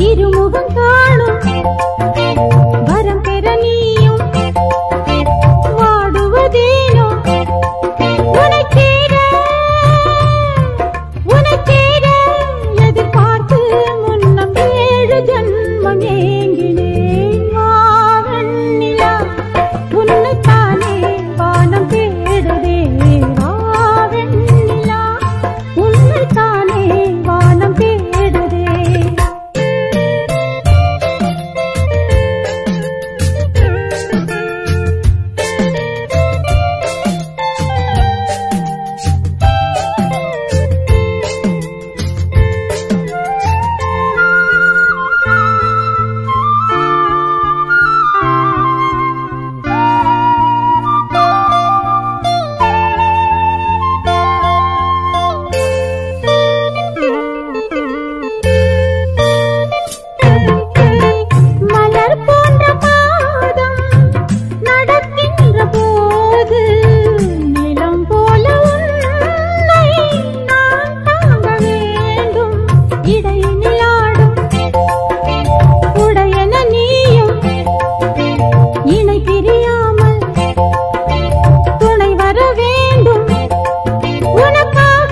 திருமுகம் காணும் வரம் பெற நீயும் வாடுவதேனோ உனக்கேற உனக்கேற எதிர்பார்த்து முன்னம் ஏழு ஜன்மம் ஏங்கினேன் வாவண்ணிலா உன்னைத்தானே வானம் தேடுதே வாவண்ணிலா உன்னைத்தானே வானம் தேடுதே மலர் போன்ற பாதம் நடக்கின்ற போது நிலம் போல உன்னை நான் தாங்க வேண்டும் இடையினில் ஆடும் உடையன நீயும் இணை பிரியாமல் துணை வர வேண்டும் உனக்காக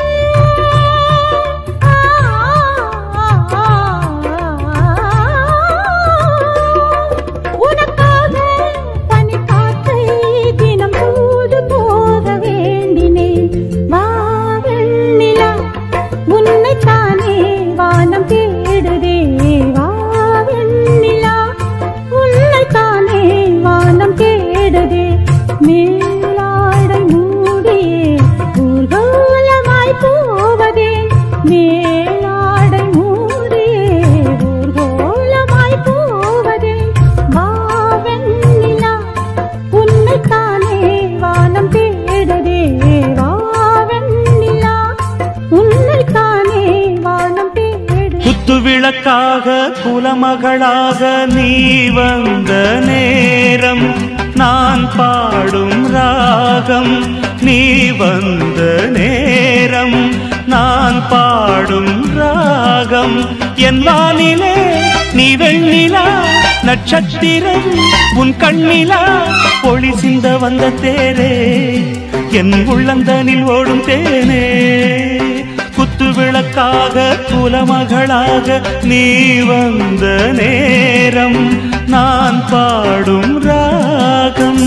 உனக்காக பனி காற்றை தினம் தூது போக வேண்டினேன் வா வெண்ணிலா உன்னைத்தானே வானம் தேடுதே வா வெண்ணிலா உன்னைத்தானே வானம் தேடுதே மேலாடை மூடியே ஊர்கோலமாய் போவதே மேலாடை மூடியே ஊர்கோலமாய் போவதே வா வெண்ணிலா உன்னைத்தானே வானம் தேடுதே வா வெண்ணிலா உன்னைத்தானே வானம் தேடுதே குத்து விளக்காக குலமகளாக நீ வந்த நேரம் நான் பாடும் ராகம் நீ வந்த நேரம் நான் பாடும் ராகம் என் வானிலே நீ வெண்ணிலா நட்சத்திரம் உன் கண்ணிலா ஒளி சிந்த வந்த தேரே என் உள்ளந்தனில் ஓடும் தேனே குத்து விளக்காக குலமகளாக நீ வந்த நேரம் நான் பாடும் ராகம்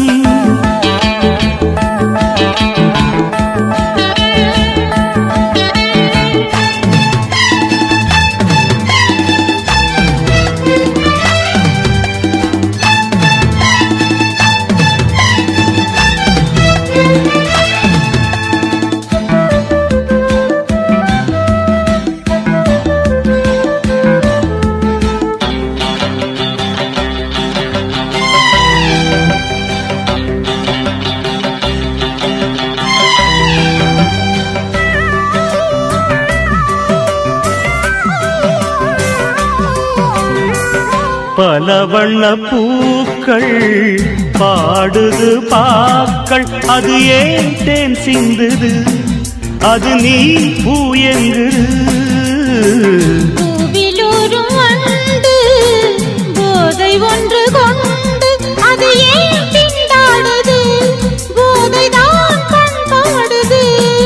பல வண்ண பூக்கள் பாடுது பாக்கள் அது ஏன் தேன் சிந்துது அது நீ பூ எங்குது பூவிலூரும் வண்டு போதை ஒன்று கொண்டு அது ஏன் திண்டாடுது போதைதான் பண்பாடுது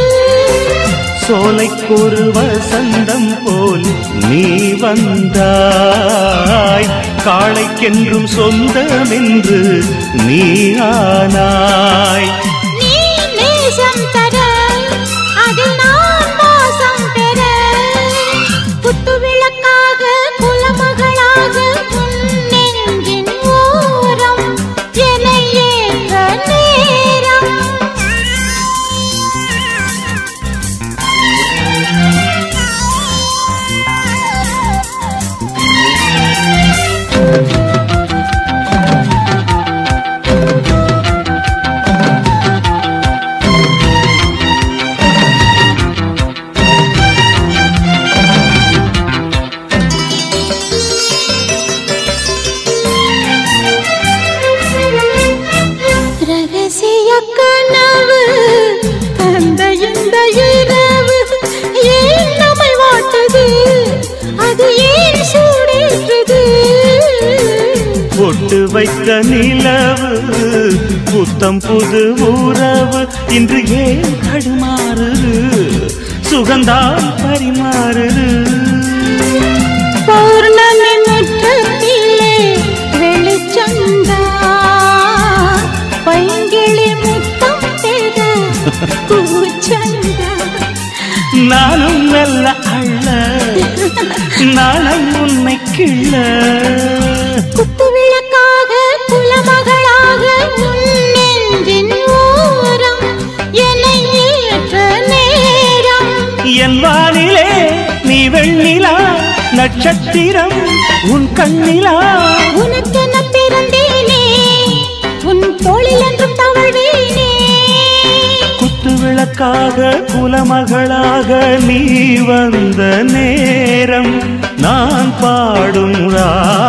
சோலைக்கொரு வசந்தம் போல் நீ வந்தாய் காளைக்கென்றும் சொந்தமென்று நீ ஆனாய் நீ நேசம் தர அதில் நான் மோசம் பெற குத்து விளக்காக குலமகளாக உன் நெஞ்சின் ஓரம் என்னை ஏற்ற நேரம் குத்து பொட்டு வைத்த நிலவு புத்தம் புது உறவு இன்று ஏன் தடுமாறுது சுகந்தான் பரிமாறுது பௌர்ணமி முற்றத்திலே வெளிச்சந்தா பைங்கிளி முத்தம் பெற பூச்சந்தா நானும் நல்ல அள்ள நானும் உன்னை கிள்ள குத்து விளக்காக குலமகளாக உன் நெஞ்சின் ஓரம் என்னை ஏற்ற நேரம் என் வானிலே நீ வெண்ணிலா நட்சத்திரம் உன் கண்ணிலா உனக்கென பிறந்தேனே உன் தோளில் என்றும் தவழ்வேனே குத்து விளக்காக குலமகளாக நீ வந்த நேரம் நான் பாடும் ரா